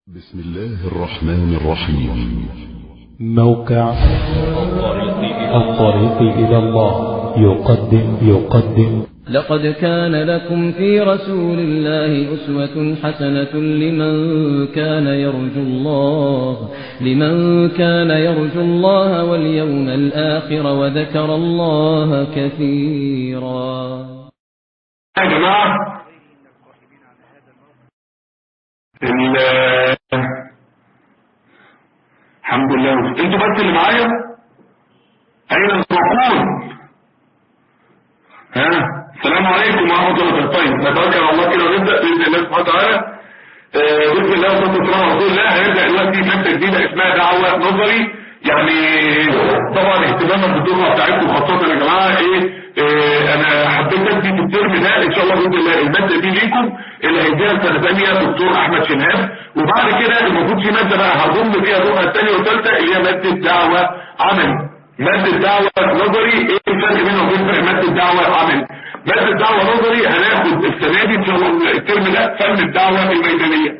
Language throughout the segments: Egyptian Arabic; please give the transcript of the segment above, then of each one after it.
بسم الله الرحمن الرحيم موقع الطريق إلى الله يقدم يقدم لقد كان لكم في رسول الله أسوة حسنة لمن كان يرجو الله لمن كان يرجو الله واليوم الآخر وذكر الله كثيرا يا جماعة ال- الحمد لله انتوا بس اللي معايا اين الركون ها السلام عليكم ورحمة الله وبركاته طيب نتوكل على الله كده ونبدأ بإذن الله سبحانه وتعالى آه، بسم الله والصلاة والسلام على رسول الله هنبدأ دلوقتي مادة جديدة اسمها دعوة نظري يعني طبعا اهتماما بالدفعة بتاعتكم خاصة يا جماعة ايه آه، انا حبيت ادي في الترم ده ان شاء الله باذن الله الماده دي ليكم اللي هيديها سنه ثانيه دكتور احمد شنهاب وبعد كده المفروض في ماده بقى هضم فيها الربع الثانيه والثالثه اللي هي ماده دعوه عملي ماده دعوه نظري ايه الفرق بينها وبين فرق ماده دعوه عملي ماده دعوه نظري هناخد السنه دي ان شاء الله الترم ده فن الدعوه الميدانيه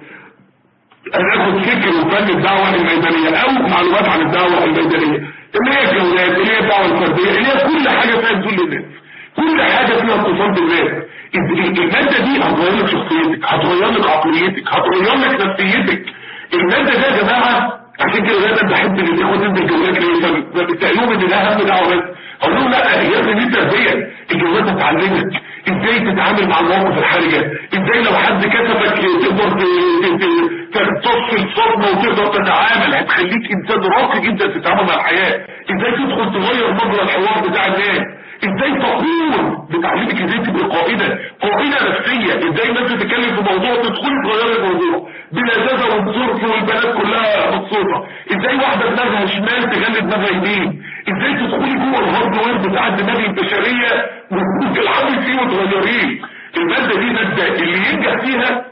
هناخد فكر وفن الدعوة الميدانية او معلومات عن الدعوة الميدانية اللي هي الجولات اللي هي الدعوة الفردية اللي هي كل حاجة فيها تدل للناس كل حاجة فيها اتصال بالناس ال- المادة دي هتغير لك شخصيتك هتغير لك عقليتك هتغير لك نفسيتك المادة دي يا جماعة عشان كده دايما بحب ان الاخوة تنزل الجولات ليه فبتسألوهم ان ده اهم دعوة بس اقول لهم لا يا ابني دي تربية الجولات هتعلمك ازاي تتعامل مع المواقف الحرجة ازاي لو حد كسفك تقدر ت- ت- تمتص الصدمة وتقدر تتعامل هتخليك انسان راقي جدا في التعامل مع الحياة ازاي تدخل تغير مجرى الحوار بتاع الناس ازاي تقول بتعلمك ازاي تبقى قائدة قائدة نفسية ازاي الناس تتكلم في موضوع تدخلي تغيري الموضوع بلذاذة والظرف والبنات كلها مبسوطة ازاي واحدة دماغها شمال تغلي دماغها يمين ازاي تدخلي جوه الهاردوير بتاع الدماغ البشرية وتلعبي فيه وتغيريه المادة دي مادة اللي ينجح فيها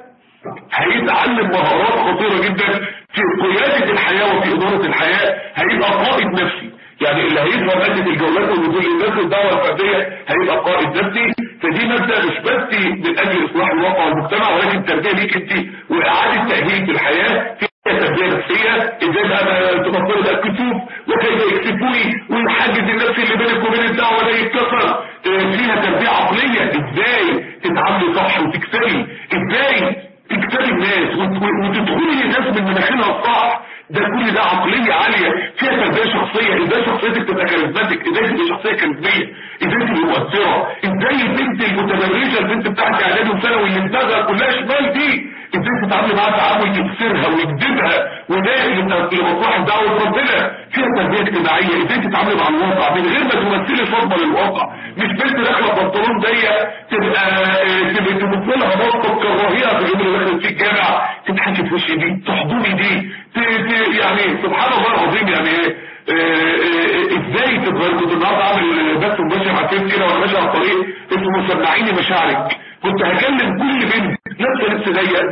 هيتعلم مهارات خطيرة جدا في قيادة الحياة وفي إدارة الحياة هيبقى قائد نفسي يعني اللي هيفهم مادة الجولات والنزول للناس والدعوة الفردية هيبقى قائد نفسي فدي مادة مش بس من أجل إصلاح الواقع والمجتمع ولكن تربية ليك أنت وإعادة تأهيل الحياة فيها تربية نفسية ازاي بقى تبطلوا بقى الكسوف وكيف يكسفوني والحاجز النفسي اللي بينك وبين الدعوة ده يتكسر آه، فيها تربية عقلية ازاي تتعاملي صح وتكسبي ازاي تكسبي الناس وت- وتدخلي للناس من مناخيرها الصح ده كل ده عقلية عالية فيها تربية شخصية ازاي شخصيتك تبقى كاريزماتيك ازاي تبقى شخصية كاريزمية ازاي تبقى مؤثرة ازاي البنت المتبرجة البنت بتاعت اعدادي وثانوي اللي دماغها كلها شمال دي ازاي تتعاملي معاها تعامل يكسرها ويكذبها وده اللي مصلحة دعوة ربنا فيها تربية اجتماعية ازاي تتعاملي مع الواقع من غير ما تمثلي صدمة للواقع مش بنت داخله بنطلون ضيق تبقى آه، تبقى تبص لها موقف كراهيه في اليوم اللي دخلت فيه الجامع تضحكي في وشي دي تحضني دي ت- ت- يعني سبحان الله العظيم يعني ايه آه، آه، ازاي تتغير كنت النهارده عامل بث مباشر على الفيس كده وانا ماشي على الطريق اسمه مسمعيني مشاعرك كنت هكلم كل بنت لابسه لبس ضيق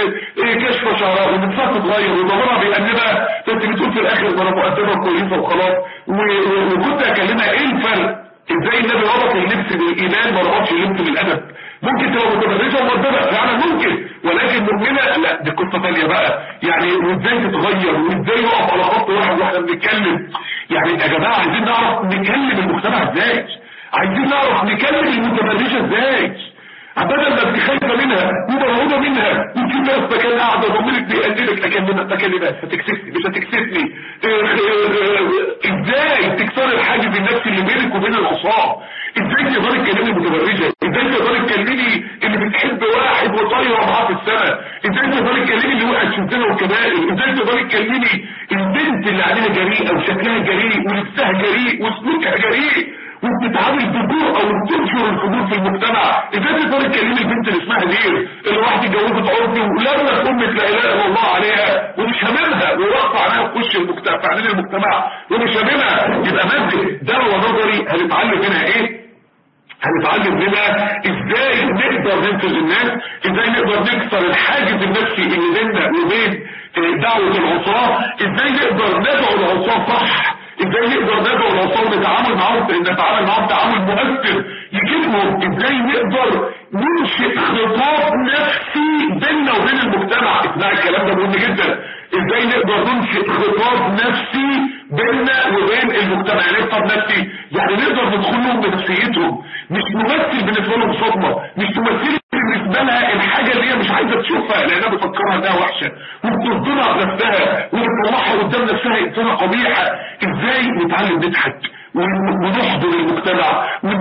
بكشف شعرها ولبسها تتغير وضميرها بيقلبها بس بتقول في الاخر ده انا مؤدبه كويسه وخلاص و- و- وكنت هكلمها ايه الفرق ازاي النبي ربط اللبس بالايمان ما ربطش اللبس بالادب ممكن تبقى متبرجه ومؤدبه فعلا ممكن ولكن مؤمنه لا دي قصه ثانيه بقى يعني وازاي تتغير وازاي يقف على خط واحد واحنا بنتكلم يعني يا جماعه عايزين نعرف نكلم المجتمع ازاي عايزين نعرف نكلم المتبرجه ازاي بدل ما انت خايفه منها ومرعوبه منها وفي ناس مكان قاعده ضميرك بيقللك اكلمك اكلمك هتكسفني مش هتكسفني اه، اه، اه، ازاي تكسر الحاجز النفسي اللي بينك وبين العصاه ازاي تقدري تكلمي المتبرجه ازاي تقدري تكلمي اللي بتحب واحد وطايره معاه في السماء ازاي تقدري تكلمي اللي وقعت في الزنا والكبائر ازاي تقدري تكلمي البنت اللي عليها جريئه وشكلها جريء ولبسها جريء وسلوكها جريء وبتتعامل بجرأة وبتنشر الفضول في المجتمع ازاي تقدر تكلمي البنت اللي اسمها لير اللي واحد اتجوزت عرفي ولما امك لا اله الا الله عليها ومش هاممها ورفع عليها في وش المجتمع في عينين المجتمع ومش هاممها يبقى مادة دعوة نظري هنتعلم منها ايه هنتعلم منها ازاي نقدر ننقذ الناس ازاي نقدر نكسر الحاجز النفسي اللي بيننا وبين دعوة العصاة ازاي نقدر ندعو العصاة صح ازاي نقدر ندعو الاطفال نتعامل معاهم نتعامل معاهم تعامل مؤثر يجيبهم ازاي نقدر ننشئ خطاب نفسي بيننا وبين المجتمع اسمع الكلام ده مهم جدا ازاي نقدر ننشئ خطاب نفسي بيننا وبين المجتمع يعني خطاب نفسي يعني نقدر ندخل لهم بنفسيتهم مش نمثل بالنسبه لهم صدمه مش تمثل بالنسبه لها الحاجه اللي هي مش عايزه تشوفها لانها بتفكرها انها وحشه وبتصدمها بنفسها وبتطلعها قدام نفسها انسانه قبيحه ازاي نتعلم نضحك ونحضر المجتمع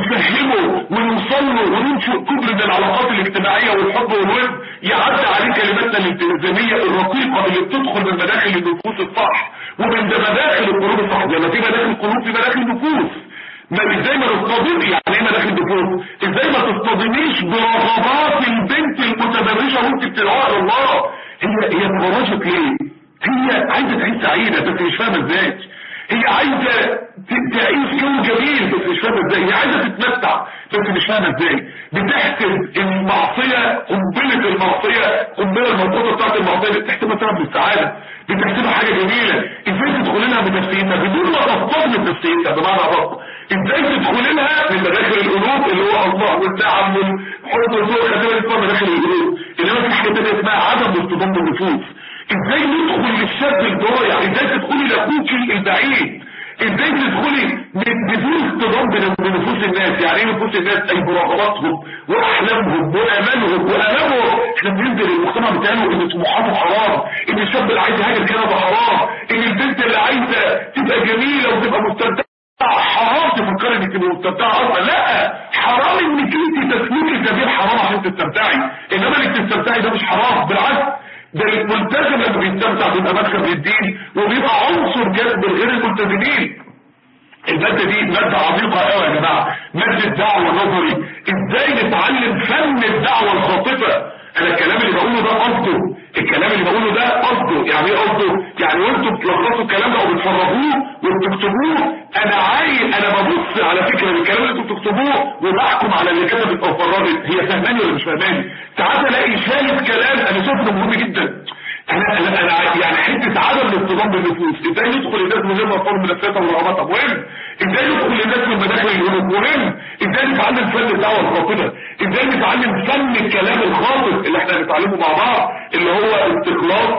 ونفهمه ونوصل له وننشئ كبر من العلاقات الاجتماعيه والحب والود يعدي عليه كلماتنا الالتزاميه الرقيقه اللي بتدخل من مداخل النفوس الصح ومن مداخل القلوب الصح زي ما في مداخل القلوب في مداخل النفوس ما ازاي ما تصطدم يعني ايه مداخل النفوس ازاي ما تصطدميش برغبات البنت المتبرجه وانت بتدعوها الله هي هي تبرجت ليه هي عايزه تعيش سعيده بس مش فاهمه ازاي هي عايزه تعيش جو جميل بس مش فاهمه ازاي هي عايزه تتمتع بس مش فاهمه ازاي بتحسب المعصيه قنبله المعصيه قنبله الموقوته بتاعت المعصيه بتحسبها سبب للسعاده بتحسبها حاجه جميله ازاي تدخل لها بنفسيتها بدون ما تصطدم بنفسيتها بمعنى رب ازاي تدخل لها من مداخل القلوب اللي هو الله والدعم والحب والذوق خلينا نسمع مداخل القلوب انما في حاجه ثانيه اسمها عدم اصطدام بالنفوس ازاي ندخل للشاب الضايع ازاي تدخلي لاخوك البعيد ازاي تدخلي بدون اصطدام بنفوس الناس يعني ايه نفوس الناس اي برغباتهم واحلامهم وامالهم والامهم احنا بننزل المجتمع بتاعنا ان طموحاته حرام ان الشاب اللي عايز يهاجر كندا حرام ان البنت اللي عايزه تبقى جميله وتبقى مستمتعه حرام تفكري انك تبقى مستمتعه اصلا لا حرام انك انت تسلكي سبيل حرام عشان تستمتعي انما انك تستمتعي ده مش حرام بالعكس ده الملتزم اللي بيستمتع بيبقى مدخل للدين وبيبقى عنصر جذب غير الملتزمين المادة دي مادة عميقة قوي يا جماعة مادة دعوة نظري ازاي نتعلم فن الدعوة الخاطفة انا الكلام اللي بقوله ده قصده الكلام اللي بقوله ده قصده يعني ايه قصده يعني وانتوا بتلخصوا الكلام ده وبتفرغوه وبتكتبوه انا عايز انا ببص على فكره الكلام اللي انتوا بتكتبوه وبحكم على اللي كتبت او فرغت هي فهماني ولا مش فهماني ساعات الاقي شايف كلام انا شايفه مهم جدا انا انا انا يعني حته عدم الاصطدام بالنفوس ازاي ندخل الناس من غير ما نفهم نفسها ورغباتها مهم ازاي ندخل الناس من مداخل القلوب مهم ازاي نتعلم فن الدعوه الخاطئه ازاي نتعلم فن الكلام الخاطئ اللي احنا هنتعلمه مع بعض اللي هو استخلاص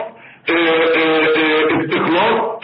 استخلاص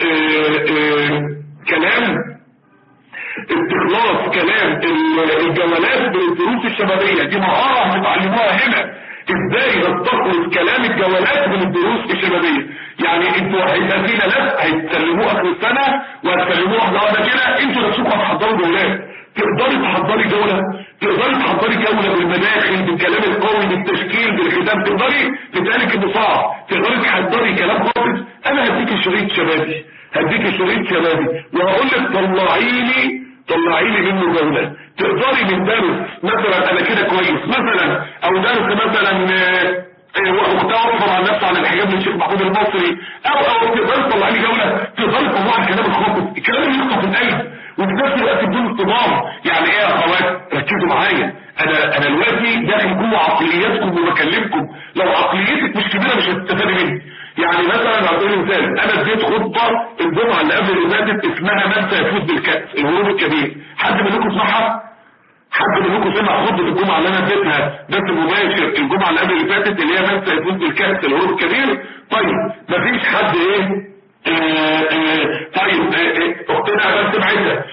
كلام استخلاص كلام الجولات بالدروس الشبابيه دي مهاره هتتعلموها هنا ازاي نستخلص كلام الجولات من الدروس الشبابيه يعني انتوا هيبقى في ناس هيتسلموه اخر السنه وهتسلموه واحده واحده كده انتوا نفسكم هتحضروا جولات تقدري تحضري جوله تقدري تحضري جوله بالمداخل بالكلام القوي بالتشكيل بالختام تقدري تتقالك انه صعب تقدري تحضري كلام خالص انا هديك شريط شبابي هديك شريط شبابي وهقول لك طلعي لي طلعي لي منه جولة تقدري من درس مثلا انا كده كويس مثلا او درس مثلا واختار عن نفسه عن الحجاب من الشيخ محمود المصري او او تقدري تطلعي لي جولة تقدري تطلعي الكلام الخاطئ الكلام اللي يخطف القلب وفي نفس الوقت بدون اصطدام يعني ايه يا اخوات ركزوا معايا انا انا دلوقتي داخل جوه عقلياتكم وبكلمكم لو عقليتك مش كبيره مش هتستفادي مني يعني مثلا على سبيل المثال انا اديت خطبه الجمعه اللي قبل اللي فاتت اسمها من سيفوز بالكاس الهروب الكبير حد منكم سمعها حد منكم سمع خطبه الجمعه اللي انا اديتها بس مباشر الجمعه اللي قبل اللي فاتت اللي هي من سيفوز بالكاس الهروب الكبير طيب مفيش حد ايه آه آه طيب آه اختنا بس سمعتها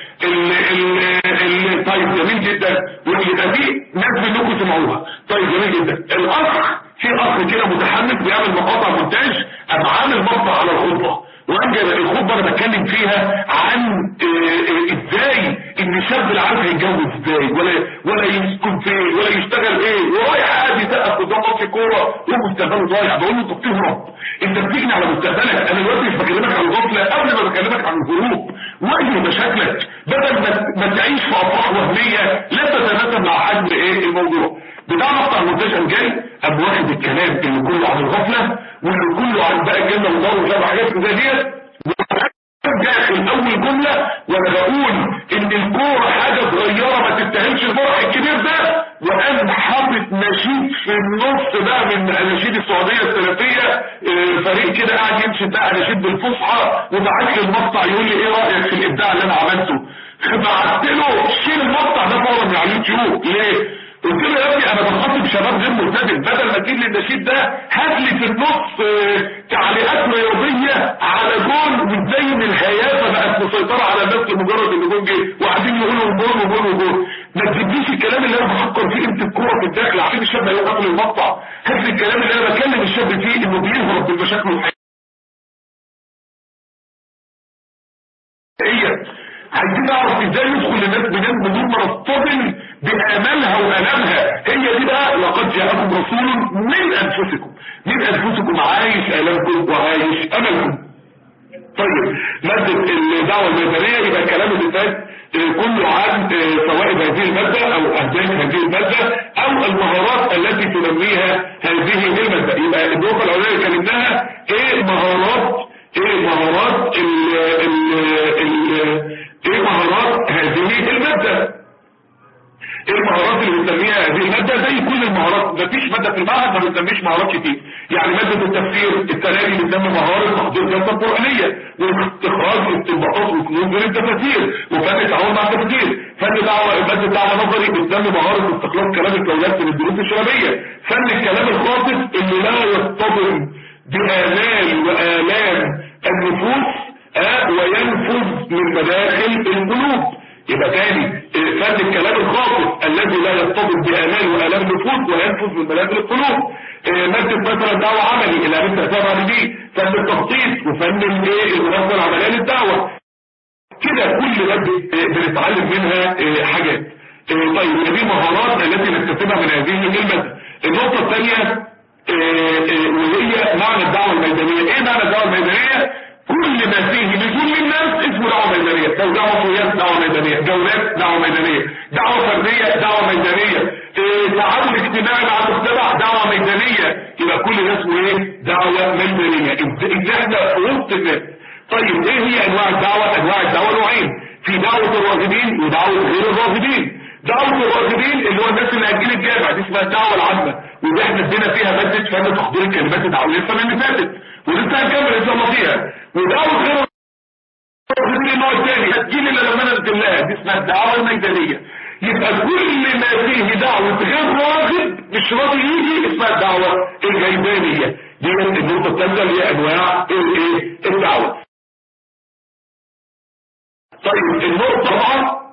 طيب جميل جدا ويبقى في ناس منكم سمعوها طيب جميل جدا الاخ في اخ كده متحمس بيعمل مقاطع مونتاج قام عامل مقطع على الخطبه وانجب الخطبه انا بتكلم فيها عن ازاي ان الشاب اللي عارف هيتجوز ازاي ولا ولا يسكن فين ولا يشتغل ايه ورايح قاعد يسقف قدام ماتش كوره ومستقبله ضايع بقول له انت بتهرب انت بتجني على مستقبلك انا دلوقتي مش بكلمك عن الغفله قبل ما بكلمك عن الهروب واجه مشاكلك بدل ما ما تعيش في افراح وهميه لا تتناسب مع حجم ايه الموضوع بتاع مقطع المونتاج جاي قام واخد الكلام اللي كله عن الغفله واللي كله عن بقى الجنه والنار وجاب حاجات زي ديت داخل اول جمله وانا بقول ان الكوره حاجه صغيره ما تتهمش الفرح الكبير ده وقام حاطط نشيد في النص بقى من اناشيد السعوديه السلفيه آه، فريق كده قاعد يمشي بقى اناشيد بالفصحى وبعت لي المقطع يقول لي ايه رايك في الابداع اللي انا عملته بعت له شيل المقطع ده فورا من على اليوتيوب ليه؟ قلت له يا ابني انا بخاطب شباب غير ملتزم بدل ما تجيب لي النشيد ده هات لي في النص آه، تعليقات رياضيه على جول وتزين الهيافه بقت مسيطره على الناس لمجرد ان جول جه وقاعدين يقولوا جول وجول وجول ما تجيبليش الكلام اللي انا بفكر فيه انت الكوره في الداخل عشان الشاب هيقف المقطع هات لي الكلام اللي انا بكلم الشاب فيه انه بيهرب من مشاكله الحقيقيه عايزين نعرف ازاي ندخل للناس بجد بدون ما نصطدم بآمالها وآلامها هي دي بقى لقد جاءكم رسول من أنفسكم من أنفسكم عايش آلامكم وعايش أملكم طيب مادة الدعوة الميدانية يبقى الكلام اللي فات آه، كله عن آه، فوائد هذه المادة أو أهداف هذه المادة أو المهارات التي تنميها هذه المادة يبقى النقطة الأولانية اللي كلمناها إيه مهارات إيه مهارات ال ال ال إيه مهارات هذه المادة ايه المهارات اللي بنسميها هذه المادة زي كل المهارات مفيش مادة في المعهد ما بنسميش مهارات كتير يعني مادة التفسير التلاقي بنسمي مهارة تحضير جلسة قرآنية واستخراج استنباطات وكنوز من التفاسير وفن التعامل مع التفاسير فن دعوة مادة دعوة نظري بنسمي مهارة استخلاص كلام الكونات من الدروس الشبابية فن الكلام الخاطف اللي لا يصطدم بآمال وآلام النفوس آه وينفذ من مداخل القلوب يبقى تاني آه، فن الكلام الخاطف الذي لا يصطدم بآمال وآلام نفوس وينفذ من مداخل القلوب آه، مادة مثلا دعوة عملي اللي عرفت أتابع دي فن التخطيط وفن الايه المنظمة العملية للدعوة كده كل مادة آه، بنتعلم منها آه، حاجات آه، طيب دي مهارات التي نكتسبها من هذه المادة النقطة الثانية وهي معنى الدعوة الميدانية ايه معنى الدعوة الميدانية كل ما فيه لزوم الناس اسمه دعوة ميدانية لو دعوة قياس دعوة ميدانية جولات دعوة ميدانية دعوة فردية دعوة ميدانية إيه، تعامل اجتماعي مع المجتمع دعوة ميدانية يبقى كل ده اسمه ايه دعوة ميدانية ازاي احنا في وسط الناس طيب ايه هي انواع الدعوة انواع الدعوة نوعين في دعوة الراغبين ودعوة غير الراغبين دعوة الراغبين اللي هو الناس اللي هتجيل الجامع دي اسمها الدعوة العامة ودي احنا ادينا فيها مادة فن تحضير الكلمات الدعوة لسه من اللي فاتت ولسه هنكمل ان شاء الله فيها ودعوة غير الراغبين النوع الثاني هتجيل الا لما ننزل لها دي اسمها الدعوة الميدانية يبقى كل ما فيه دعوة غير راغب مش راضي يجي اسمها الدعوة الجيبانية دي النقطة الثالثة اللي هي انواع الايه الدعوة طيب النقطة طبعا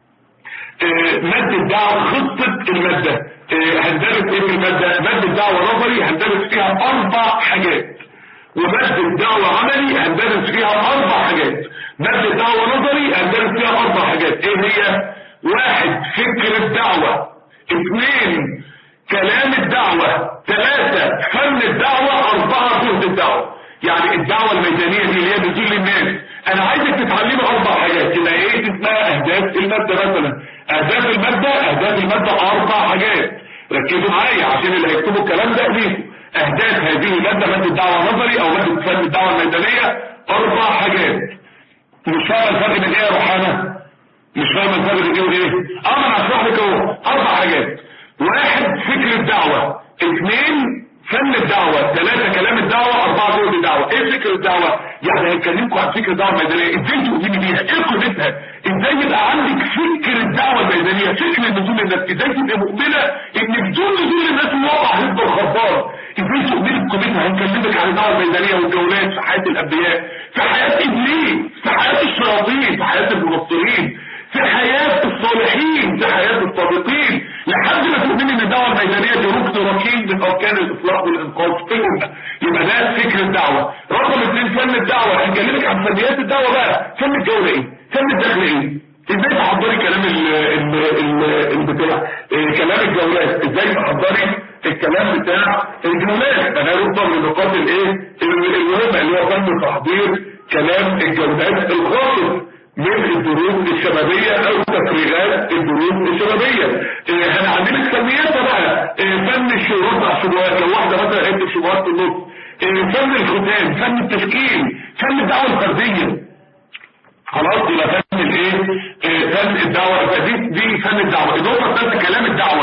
آه، مادة دعوة خطة المادة آه، هندرس ايه في المادة مادة دعوة نظري هندرس فيها اربع حاجات ومادة دعوة عملي هندرس فيها اربع حاجات مادة دعوة نظري هندرس فيها اربع حاجات ايه هي واحد فكر الدعوة اثنين كلام الدعوة ثلاثة فن الدعوة اربعة جهد الدعوة يعني الدعوة الميدانية دي اللي هي بتقول للناس انا عايزك تتعلمي اربع حاجات يبقى ايه اسمها اهداف المادة مثلا اهداف المادة اهداف المادة اربع حاجات ركزوا معايا عشان اللي هيكتبوا الكلام ده ليكم اهداف هذه المادة مادة دعوة نظري او مادة فن الدعوة الميدانية اربع حاجات مش فاهم الفرق بين ايه يا روحانة مش فاهم الفرق بين ايه وايه اه ما انا هشرح لك اهو اربع حاجات واحد فكر الدعوة اثنين فن الدعوة ثلاثة كلام الدعوة أربعة جهد الدعوة إيه فكر الدعوة؟ يعني هنكلمكم عن فكر الدعوة الميدانية إزاي تؤمني بيها؟ إيه قيمتها؟ إزاي يبقى عندك فكر الدعوة الميدانية؟ فكر نزول الناس إزاي تبقى مؤمنة إن بدون نزول الناس الواقع هيفضل خربان إزاي تؤمني بقيمتها؟ هنكلمك عن الدعوة الميدانية والجولات في حياة الأنبياء في حياة إبليس في حياة الشياطين في حياة المنصرين في حياة الصالحين في حياة الصادقين لحد ما تؤمن ان الدعوة الميدانية دي ركن ركين من اركان الاصلاح والانقاذ في الامة يبقى ده فكر الدعوة رقم اثنين فن الدعوة هنكلمك عن فنيات الدعوة بقى فن الجولة ايه فن الدخل ايه ازاي تحضري كلام ال ال ال البتاع إيه كلام الجولات ازاي تحضري الكلام بتاع الجولات انا ربما من النقاط الايه المهمة اللي هو فن تحضير كلام الجولات الخاطئ من الدروس الشبابية او تفريغات الدروس الشبابية إيه هنعمل سمياتها بقى إيه فن الشروط مع الشبهات لو واحدة مثلا عدة شبهات في النص إيه فن الختام فن التشكيل فن الدعوة الفردية خلاص يبقى فن الايه إيه فن الدعوة دي دي فن الدعوة النقطة الثالثة كلام الدعوة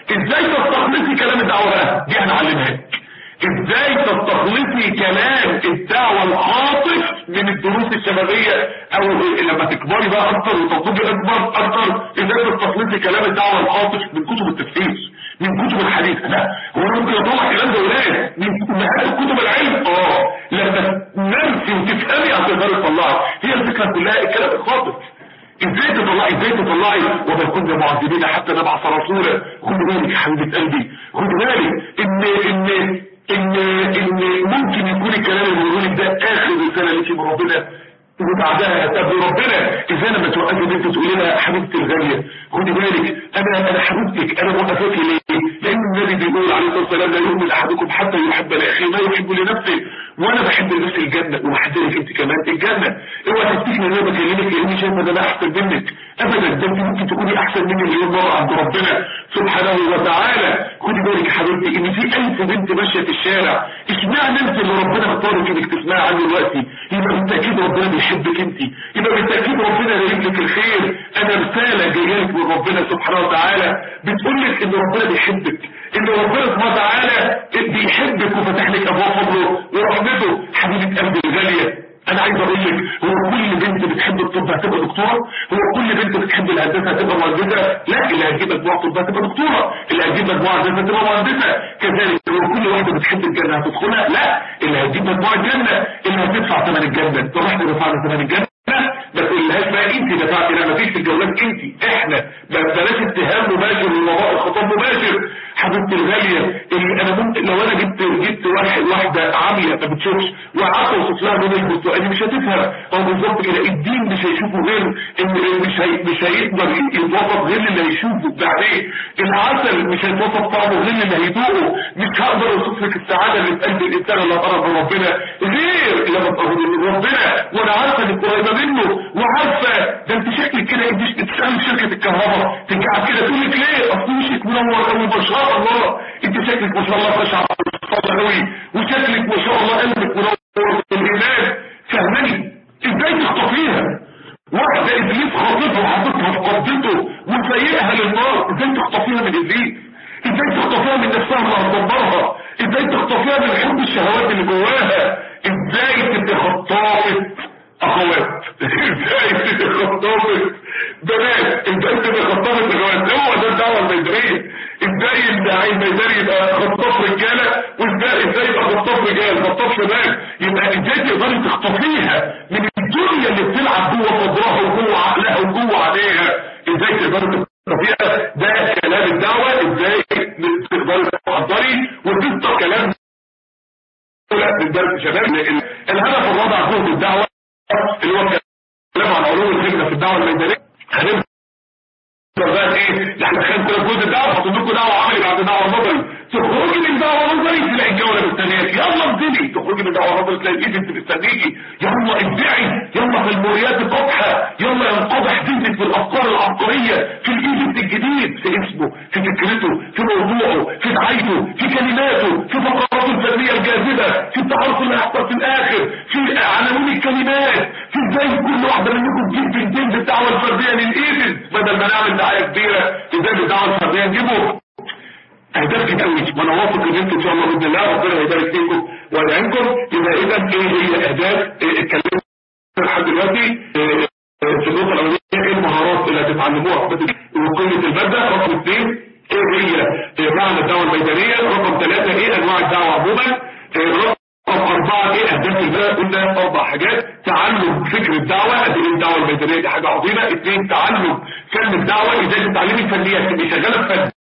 ازاي تستخلصي كلام الدعوه بقى دي احنا علمناك ازاي تستخلصي كلام الدعوه العاطف من الدروس الشبابيه او لما تكبري بقى اكتر وتنضجي اكبر اكتر ازاي تستخلصي كلام الدعوه العاطف من كتب التفسير من كتب الحديث لا هو أنا ممكن اطلع كلام ده ولاد من امهات كتب العلم اه لما ننسي وتفهمي هتقدري تطلعي هي الفكره كلها الكلام الخاطف ازاي تطلعي ازاي تطلعي وما كنا معذبين حتى نبعث رسولا خد بالك يا حبيبه قلبي خد بالك ان ان ان ان ممكن يكون الكلام اللي بيقوله ده اخر رساله ليكي من ربنا وبعدها طب ربنا اذا لما توقفي بنت تقولي لها حبيبتي الغاليه خدي بالك انا انا حبيبتك انا موقفاكي ليه؟ لان النبي بيقول عليه الصلاه والسلام لا يؤمن احدكم حتى يحب لاخيه ما يحب لنفسه وانا بحب لنفسي الجنه وبحذرك انت كمان الجنه اوعى تفتكري ان انا بكلمك لاني شايفه ان انا احسن منك ابدا ده انت ممكن تكوني احسن مني مليون مره عند ربنا سبحانه وتعالى خدي بالك يا حبيبتي ان في الف بنت ماشيه في الشارع اشمعنى انت اللي ربنا اختارك انك تسمعي عني دلوقتي يبقى بالتاكيد ربنا بيحبك انت يبقى بالتاكيد ربنا رايد لك الخير انا رساله جايه لك من ربنا سبحانه وتعالى بتقول لك ان ربنا بيحبك ان ربنا سبحانه وتعالى بيحبك وفتح لك ابواب فضله ورحمته حبيبه قلبي الغاليه انا عايز اقول لك هو كل بنت بتحب الطب هتبقى دكتوره هو كل بنت بتحب الهندسه هتبقى مهندسه لا اللي هتجيب مجموعه طب هتبقى دكتوره اللي هتجيب مجموعه هندسه هتبقى مهندسه كذلك هو كل واحده بتحب الجنه هتدخلها لا اللي هتجيب مجموعه الجنه اللي هتدفع ثمن الجنه طب احنا دفعنا ثمن الجنه ما تقولهاش بقى انت دفعتي لا مفيش في الجولات انت احنا بلاش اتهام مباشر ووراء الخطاب مباشر حبيبتي الغاليه اللي انا ممكن لو انا جبت جبت واحد واحده عاميه ما بتشوفش وقعدت اوصف لها لون البرتقالي مش هتفهم هو بالظبط كده الدين مش هيشوفه غير ان مش هي مش هيقدر يتوصف غير اللي هيشوفه بعدين العسل مش هيتوصف طعمه غير اللي هيدوقه مش هقدر اوصف لك السعاده اللي في قلب الانسان اللي هتقرب من ربنا غير لما تقرب من ربنا وانا عارفه انك قريبه منه وعارفه ده انت شكلك كده انت بتشتغل في شركه الكهرباء ترجع كده تقول لك ليه اصل وشك منور قوي ما شاء الله انت شكلك ما شاء الله خاشع قوي وشكلك ما شاء الله قلبك منور الايمان فهمني ازاي تخطفيها واحده ابليس خاطفها وحاططها في قبضته وسايقها للنار ازاي تخطفيها من ابليس ازاي تخطفيها من نفسها اللي هتدمرها ازاي تخطفيها من حب الشهوات اللي جواها ازاي تبقى خطافه اخوات ازاي تبقى خطافه بنات ازاي تبقى خطافه اخوات هو ده الدعوه الميدانيه ازاي الداعي الميداني يبقى خطاف رجاله وازاي ازاي يبقى خطاف رجال خطاف شباب يبقى ازاي تقدري تخطفيها من الدنيا اللي بتلعب جوه صدرها وجوه عقلها وجوه عينيها ازاي تقدري تخطفيها ده كلام الدعوه ازاي تقدري تحضري وتفضل كلام من درس شباب الهدف الرابع جهد الدعوه اللي هو الكلام عن علوم الفكره في الدعوه الميدانيه هنبدا بقى ايه احنا خدنا جزء الدعوه حاطين لكم دعوه عملي بعد دعوه نظري تخرجي من دعوه نظري تلاقي الجوله مستنياك يلا انزلي تخرجي من دعوه نظري تلاقي الايد انت مستنيكي يلا ابدعي يلا في الموريات القبحه يلا ينقضح ذهنك في الافكار العبقريه في الايجنت الجديد في اسمه في فكرته في موضوعه في دعايته في كلماته في فقراته الفنيه الجاذبه في التعارف اللي هيحصل في الاخر في عناوين الكلمات في ازاي كل واحده منكم تجيب بنتين بالدعوه الفرديه للايجنت بدل ما نعمل دعايه كبيره ازاي بالدعوه الفرديه نجيبه اهداف كتير قوي وانا واثق ان انتم ان شاء الله باذن الله ربنا هيبارك فيكم ويعينكم يبقى اذا ايه هي اهداف اتكلمنا لحد دلوقتي في النقطه الاولانيه ايه المهارات اللي هتتعلموها وقيمه الماده رقم اثنين ايه هي معنى الدعوه الميدانيه رقم ثلاثه ايه انواع الدعوه عموما رقم أربعة إيه أهداف البلد قلنا أربع حاجات تعلم فكر الدعوة قد إيه الدعوة الميدانية دي حاجة عظيمة اثنين تعلم فن الدعوة إزاي تتعلمي الفنيات تبقي شغالة في فن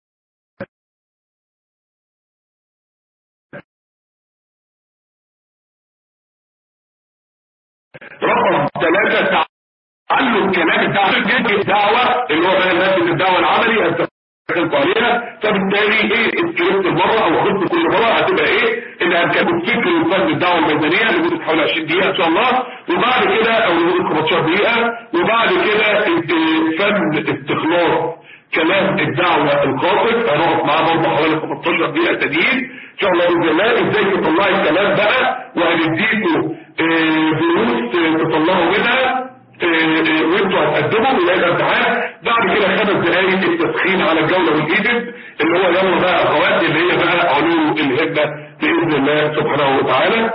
رقم ثلاثة تعلم كلام الدعوة الدعوة اللي هو بقى الناس الدعوة العملي هتتكلم عليها فبالتالي ايه اتكلمت المرة او خدت كل مرة هتبقى ايه اللي هنكتب فكر وفن الدعوة الميدانية لمدة حوالي 20 دقيقة ان شاء الله وبعد كده او لمدة 15 دقيقة وبعد كده فن استخلاص كلام الدعوة القاصد هنقف معاه برضه حوالي 15 دقيقة تانيين ان شاء الله باذن الله ازاي تطلعي الكلام بقى وهنديكوا دروس تطلعوا منها وانتوا هتقدموا الى الامتحان بعد كده خمس دقايق التسخين على الجولة والايدن اللي هو يلا بقى اخوات اللي هي بقى علو الهمه باذن الله سبحانه وتعالى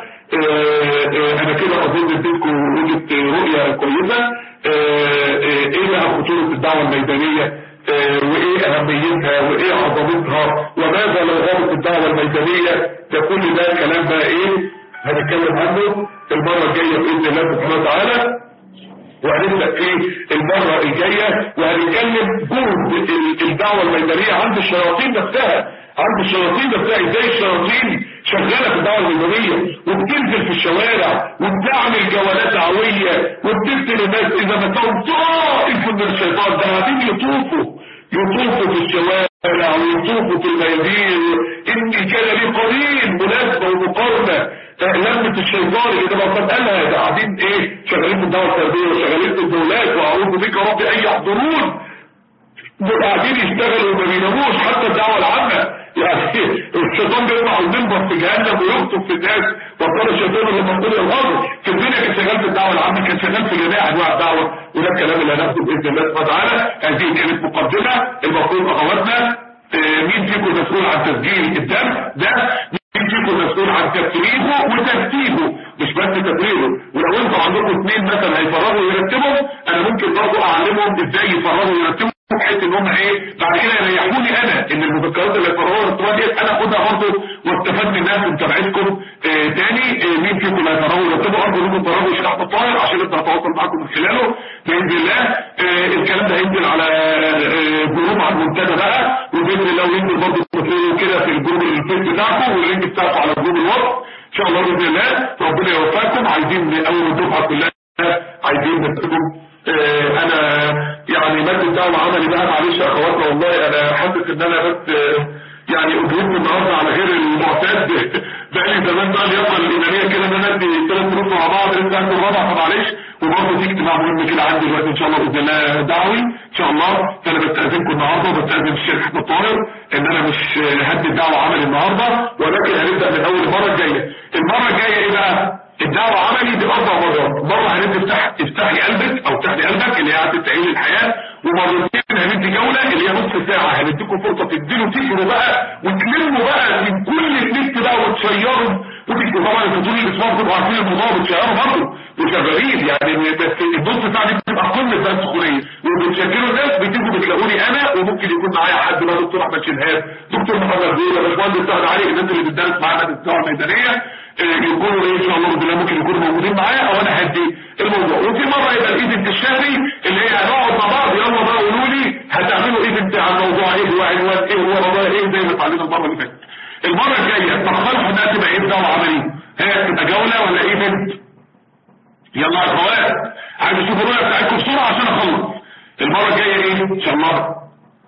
آه، آه، انا كده اظن اديتكم وجهه رؤيه كويسه آه، آه، ايه بقى خطوره الدعوه الميدانيه آه، وايه اهميتها وايه عظمتها وماذا لو غابت الدعوه الميدانيه ده كل ده كلام بقى ايه هنتكلم عنه المره الجايه باذن الله سبحانه وتعالى وهنبدأ في المرة الجاية وهنتكلم جهد ال- الدعوة الميدانية عند الشياطين نفسها عند الشياطين نفسها ازاي الشياطين شغالة في الدعوة الميدانية وبتنزل في الشوارع وبتعمل جولات دعوية وبتقتل الناس اذا ما كانوا طائف من الشيطان ده قاعدين يطوفوا يطوفوا في الشوارع ويطوفوا في الميادين اني كان لي قرين مناسبة ومقارنة لمة الشيطان اللي ده بطل قالها ده قاعدين ايه شغالين في الدعوة التربية وشغالين في الدولات واعوذ بك يا رب ان يحضرون دول قاعدين يشتغلوا وما بيناموش حتى الدعوة العامة يعني الشيطان بيطلع على المنبر في جهنم ويخطب في الناس وقال الشيطان اللي منقول الغضب في الدنيا كان شغال في الدعوة العامة كان شغال في جميع انواع الدعوة وده الكلام اللي هناخده باذن الله سبحانه وتعالى هذه كانت مقدمة المفروض اخواتنا آه، مين فيكم مسؤول عن تسجيل الدم ده مين فيكم مسؤول عن تفريغه وترتيبه مش بس تفريغه ولو انتوا عندكم اثنين مثلا هيفرغوا ويرتبوا انا ممكن برضه اعلمهم ازاي يفرغوا ويرتبوا بحيث ان هم ايه بعد كده يريحوني انا ان المذكرات اللي يفرغوها ويرتبوها ديت انا اخدها برضه واستفاد منها في متابعتكم آه تاني آه مين فيكم اللي هيفرغوا ويرتبوا ارجو انكم تفرغوا الشرح الطاهر عشان ابدا اتواصل معاكم من خلاله باذن الله آه الكلام ده هينزل على آه جروب على المنتدى بقى وباذن الله وينزل برضه تفرغوا كده في الجروب الفيس بتاعكم واللينك بتاعكم على جروب الواتس ان شاء الله باذن الله ربنا يوفقكم عايزين اول الدفعه كلها عايزين نكتبهم آه، انا يعني مادة الدعوة عملي بقى معلش يا اخواتنا والله انا حاسس ان انا بس آه، يعني اجهدت النهارده على غير المعتاد بقالي زمان بقى اليقظه الايمانيه كده ان انا ادي ثلاث دروس مع بعض لسه عندي الرابعه فمعلش وبرضه في اجتماع مهم كده عندي دلوقتي ان شاء الله باذن الله دعوي ان شاء الله فانا بستاذنكم النهارده وبستاذن الشيخ احمد طاهر ان انا مش آه، هدي الدعوه عملي النهارده ولكن هنبدا من اول المره الجايه المره الجايه ايه بقى الدعوة عملي دي أربع مرات مرة هندي افتح افتحي قلبك أو افتحي قلبك اللي هي عادة تعيين الحياة ومرتين هندي جولة اللي هي نص ساعة هنديكم فرصة تديله تجروا بقى وتلموا بقى من كل النت بقى وتشيروا وتكتبوا طبعا انتوا طول الاسبوع بتبقوا عارفين الموضوع بتشيروا برضه وشغالين يعني بس النص ساعة دي بتبقى قمة بقى السخونية وبتشكلوا الناس بتيجوا بتلاقوني أنا وممكن يكون معايا حد بقى دكتور أحمد شنهاب دكتور محمد زويل باشمهندس سعد علي الناس اللي بتدرس معانا في الدعوة الميدانية يكونوا ايه ان شاء الله باذن الله ممكن يكونوا موجودين معايا او انا هدي الموضوع وفي مره يبقى الايفنت الشهري اللي هي هنقعد مع بعض يلا بقى قولوا لي هتعملوا ايفنت عن موضوع ايه هو عنوان ايه هو موضوع ايه زي ما اتعلمنا المره اللي فاتت المره الجايه تقترحوا انها تبقى ايه دعوه عمليه هي تبقى جوله ولا ايفنت يلا يا اخوات عايز اشوف الرؤيه بتاعتكم بسرعه عشان اخلص المره الجايه ايه ان شاء الله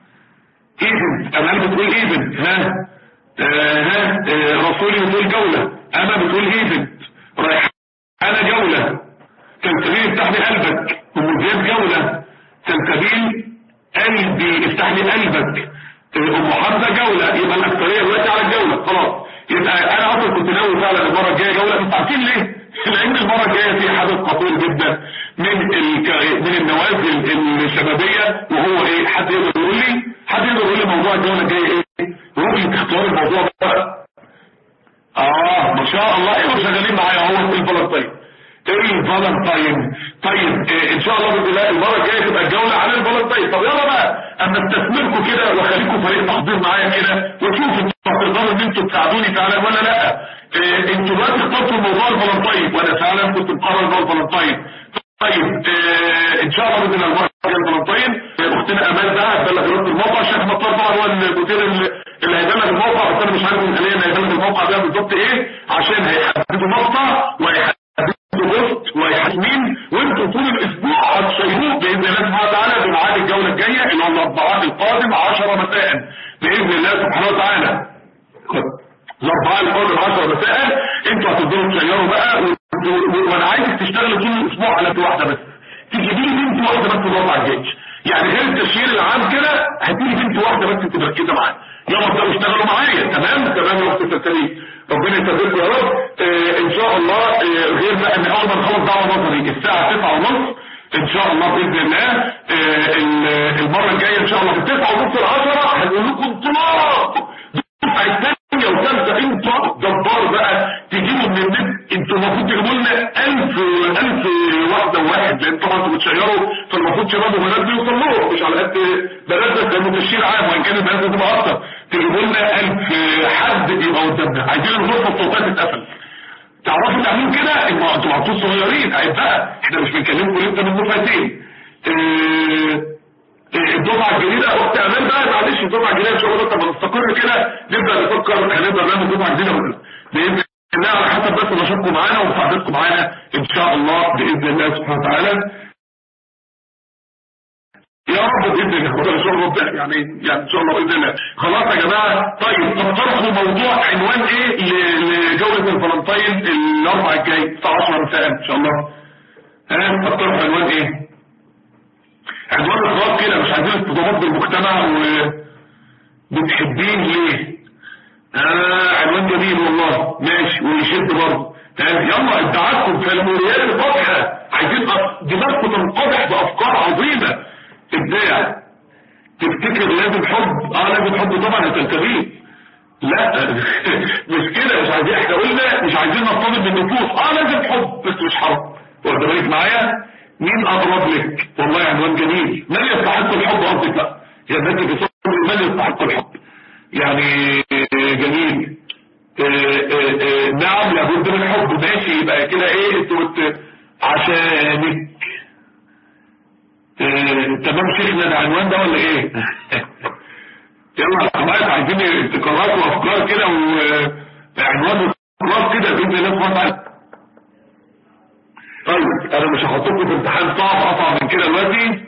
ايفنت انا بتقول ايفنت ها آه ها آه رسولي بتقول جولة انا بتقول ايفنت رايح انا جولة تلتبيل افتح لي قلبك ام زياد جولة تلتبيل قلبي افتح لي قلبك آه ام حمزة جولة يبقى الاكثرية دلوقتي على الجولة خلاص يبقى انا اصلا كنت ناوي فعلا المرة الجاية جولة انتوا عارفين ليه؟ لان المرة الجاية في حدث خطير جدا من الك... من النوازل الشبابية وهو ايه حد يقدر يقول لي حد يقدر يقول لي موضوع الجولة الجاية ايه ممكن تختار الموضوع بقى اه ما شاء الله ايه شغالين معايا هو الفالنتين الفالنتين طيب إيه ان شاء الله باذن الله المره الجايه تبقى الجوله عن الفالنتين طب يلا بقى اما استثمركم كده واخليكم فريق تحضير معايا كده واشوف انتوا هتقدروا ان انتوا تساعدوني فعلا ولا لا إيه انتوا دلوقتي اخترتوا موضوع الفالنتين وانا فعلا كنت مقرر موضوع الفالنتين طيب إيه ان شاء الله باذن الله المره الجايه الفالنتين اختنا امال بقى هتبلغ رد الموقع الشيخ مطار طبعا هو المدير اللي هيبلغ الموقع بس انا مش عارف حاليا هيبلغ الموقع ده بالظبط ايه عشان هيحددوا مقطع وهيحددوا بوست وهيحددوا مين وانتوا طول الاسبوع هتشيروه باذن الله سبحانه وتعالى بميعاد الجوله الجايه اللي هو الاربعاء القادم 10 مساء باذن الله سبحانه وتعالى الاربعاء القادم 10 مساء انتوا هتقدروا تشيروا بقى وانا عايزك تشتغلوا طول الاسبوع على واحده بس تجيبي لي بنت واحده بس الاربع الجاي يعني غير التشهير العام كده هتيجي بنت واحده بس تبقى كده معايا يلا ابداوا اشتغلوا معايا تمام تمام يا اخت سلسلي ربنا يسددكم يا رب اه ان شاء الله اه غير بقى ان اول ما نخلص دعوه نظري الساعه 9 ونص ان شاء الله باذن الله آه، ال- المره الجايه ان شاء الله في التسعة ونص العشرة هنقول لكم انطلاق دفعه الثانيه وثالثه انتوا جبار بقى تجيبوا من النت انتوا المفروض تجيبوا لنا 1000 1000 واحده وواحد لان طبعا انتوا بتشيروا فالمفروض شباب وبنات بيوصل لهم مش على قد بنات بس لانه تشير عام وان كان البنات بتبقى اكتر تجيبوا لنا 1000 حد يبقى قدامنا عايزين الغرفه الصوتيه تتقفل تعرفوا تعملوا كده انتوا انتوا عطوا صغيرين عيب بقى احنا مش بنكلمكم لسه من دفعتين اه، اه، الدفعه الجديده اخت امان بقى معلش الدفعه الجديده ان شاء الله لما نستقر كده نبدا نفكر هنبدا نعمل دفعه جديده ولا لا. باذن الله على حسب بس نشاطكم معانا ومساعدتكم معانا ان شاء الله باذن الله سبحانه وتعالى يا رب باذن الله والله ان شاء الله رب يعني يعني ان شاء الله باذن الله خلاص يا جماعه طيب اقترحوا موضوع عنوان ايه ل- لجوله الفلنطين الاربع الجاي الساعه 10 مساء ان شاء الله ها اقترحوا عنوان ايه عنوان اخراج كده مش عايزين اصطدامات بالمجتمع و بتحبين ليه آه عنوان جميل والله ماشي ويشد برضه تمام يلا ابداعاتكم في الموريات واضحه عايزين أ- دماغكم تنقضح بافكار عظيمه ابداع تفتكر لازم حب اه لازم حب طبعا يا تلتغيب لا مش كده مش عايزين احنا قلنا مش عايزين نرتبط بالنفوس اه لازم حب بس مش حرب واخد بالك معايا مين اقرب لك والله عنوان جميل من يستحق الحب قصدك لا يا بنتي في صدر من يستحق الحب يعني جميل آه، آه، آه، نعم لابد من الحب ماشي يبقى كده ايه انتوا بت- عشانك آه، تمام شيخنا العنوان ده ولا ايه يلا يا حماد عايزين ابتكارات وافكار كده وعنوان خلاص كده باذن الله سبحانه وتعالى طيب انا مش هحطكم في امتحان صعب اصعب من كده دلوقتي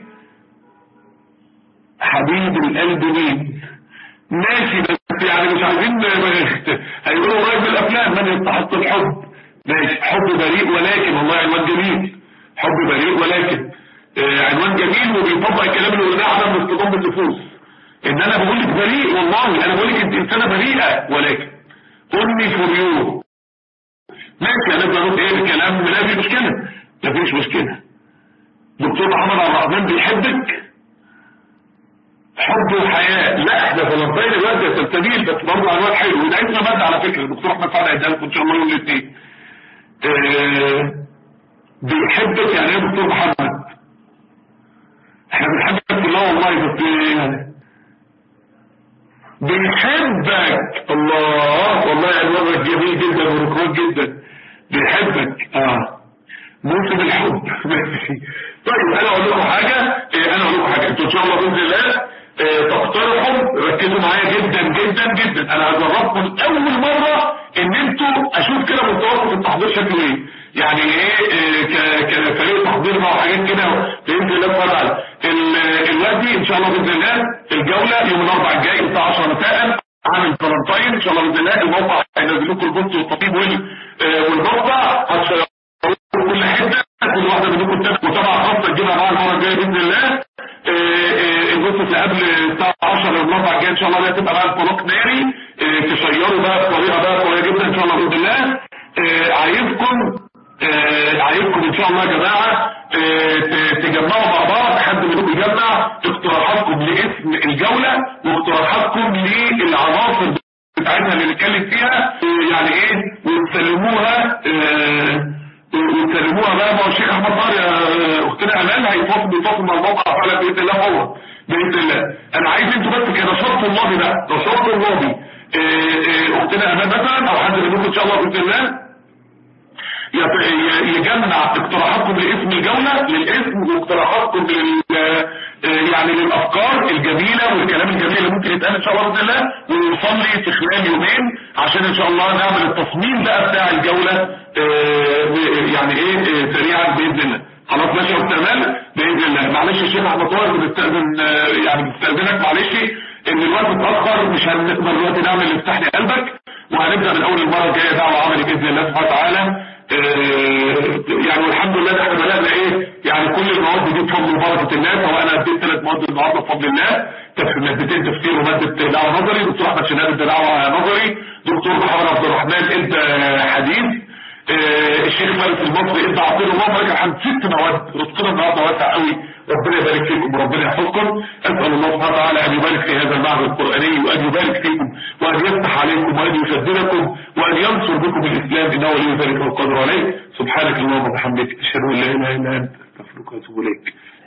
حبيب القلب مين ماشي بس يعني مش عايزين هيقولوا قريب من الافلام من يستحق الحب ماشي حب بريء ولكن والله عنوان جميل حب بريء ولكن آه، عنوان جميل وبيطبق الكلام اللي قلناه على اصطدام بالنفوس ان انا بقول لك بريء والله انا بقول لك انت انسانه بريئه ولكن امي فوريو ماشي انا بقول ايه الكلام لا في مشكله مفيش مشكله دكتور عمر عبد الرحمن بيحبك حب الحياة لا احنا فلنطين دلوقتي يا سلسبيل بس برضه عنوان حلو وده اسمه مادة على فكرة الدكتور احمد سعد هيديها لكم ان شاء الله يوم الاثنين اه بيحبك يعني ايه يا دكتور محمد احنا بنحبك كلها والله بس يعني بيحبك الله والله عنوانك جميل جدا وركوك جدا بيحبك اه موسم الحب ماشي طيب انا اقول لكم حاجه إيه انا اقول لكم حاجه انتوا ان شاء الله باذن الله إيه تقترحوا ركزوا معايا جدا جدا جدا انا هجربكم اول مره ان انتوا اشوف كده مستواكم في التحضير شكله ايه يعني ايه إيه ك- كفريق تحضير بقى وحاجات كده باذن الله سبحانه وتعالى ال- الوقت ان شاء الله باذن الله الجوله يوم الاربعاء الجاي الساعه 10 مساء عامل فلنطين ان شاء الله باذن الله الموقع هينزل لكم البوست والتطيب وال- آه، والموقع هتشيروا كل حته كل واحده منكم تاخد متابعه خاصه تجيبها معاها المره الجايه باذن الله آه، آه، البوست اللي قبل الساعه 10 الاربعاء الجاي ان شاء الله دي هتبقى بقى انطلاق ناري آه، تشيروا بقى بطريقه بقى قويه جدا ان شاء الله باذن الله آه، عايزكم آه، عايزكم ان شاء الله يا جماعه آه، ت- تجمعوا مع بعض حد منكم يجمع اقتراحاتكم لاسم الجوله واقتراحاتكم للعناصر بتاعتها اللي نتكلم فيها آه، يعني ايه وتسلموها آه، وتسلموها بقى ما هو الشيخ احمد طاهر يا اختنا امال هيتواصل بيتواصل مع الموقع فعلا باذن الله هو باذن الله انا عايز انتوا بس كنشاط طلابي بقى نشاط طلابي آه، آه، اختنا امال مثلا او حد منكم ان شاء الله باذن الله يت- ي- يجمع اقتراحاتكم لاسم الجولة للاسم واقتراحاتكم لل آه، يعني للافكار الجميلة والكلام الجميل اللي ممكن يتقال ان شاء الله باذن الله ونصلي في خلال يومين عشان ان شاء الله نعمل التصميم بقى بتاع الجولة آه، و- يعني ايه آه، سريعا باذن الله خلاص ماشي يا استاذ امال باذن الله معلش الشيخ احمد طاهر بنستاذن آه، يعني بنستاذنك معلش ان الوقت اتاخر مش هنقدر دلوقتي نعمل افتح لي قلبك وهنبدا من اول المره الجايه دعوه عملي باذن الله سبحانه وتعالى آه، يعني والحمد لله ده احنا بدانا ايه يعني كل المواد دي بفضل وبركه الله سواء انا اديت ثلاث مواد النهارده بفضل الله تف- مادتين تفسير وماده دعوه نظري دكتور احمد شناب ادى دعوه نظري دكتور محمد عبد الرحمن ادى حديث آه، الشيخ فارس المصري ادى عطيله الله لك الحمد ست مواد رزقنا النهارده واسع قوي ربنا يبارك فيكم وربنا يحفظكم اسال الله سبحانه وتعالى ان يبارك في هذا المعهد القراني وان يبارك فيكم وان يفتح عليكم وان يسددكم وان ينصر بكم الاسلام انه ولي ذلك والقدر عليه سبحانك اللهم وبحمدك اشهد ان لا اله الا انت استغفرك واتوب اليك